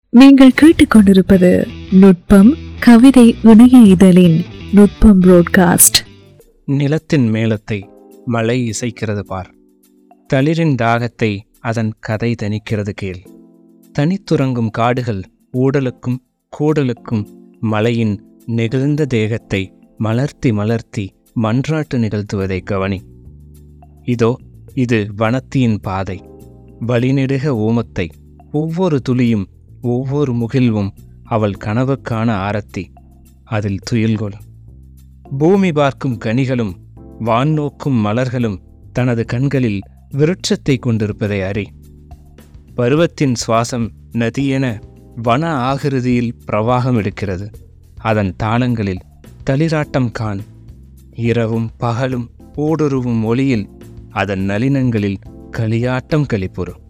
நீங்கள் கேட்டுக்கொண்டிருப்பது நுட்பம் கவிதை இணைய இதழின் நுட்பம் புரோட்காஸ்ட் நிலத்தின் மேளத்தை மழை இசைக்கிறது பார் தளிரின் தாகத்தை அதன் கதை தணிக்கிறது கேள் தனித்துறங்கும் காடுகள் ஊடலுக்கும் கூடலுக்கும் மலையின் நெகிழ்ந்த தேகத்தை மலர்த்தி மலர்த்தி மன்றாட்டு நிகழ்த்துவதை கவனி இதோ இது வனத்தியின் பாதை வழிநெடுக ஊமத்தை ஒவ்வொரு துளியும் ஒவ்வொரு முகில்வும் அவள் கனவுக்கான ஆரத்தி அதில் துயில்கொள் பூமி பார்க்கும் கனிகளும் வான் நோக்கும் மலர்களும் தனது கண்களில் விருட்சத்தை கொண்டிருப்பதை அறி பருவத்தின் சுவாசம் நதியென வன ஆகிருதியில் பிரவாகம் எடுக்கிறது அதன் தாளங்களில் தளிராட்டம் காண் இரவும் பகலும் ஊடுருவும் ஒளியில் அதன் நளினங்களில் களியாட்டம் களிப்புறும்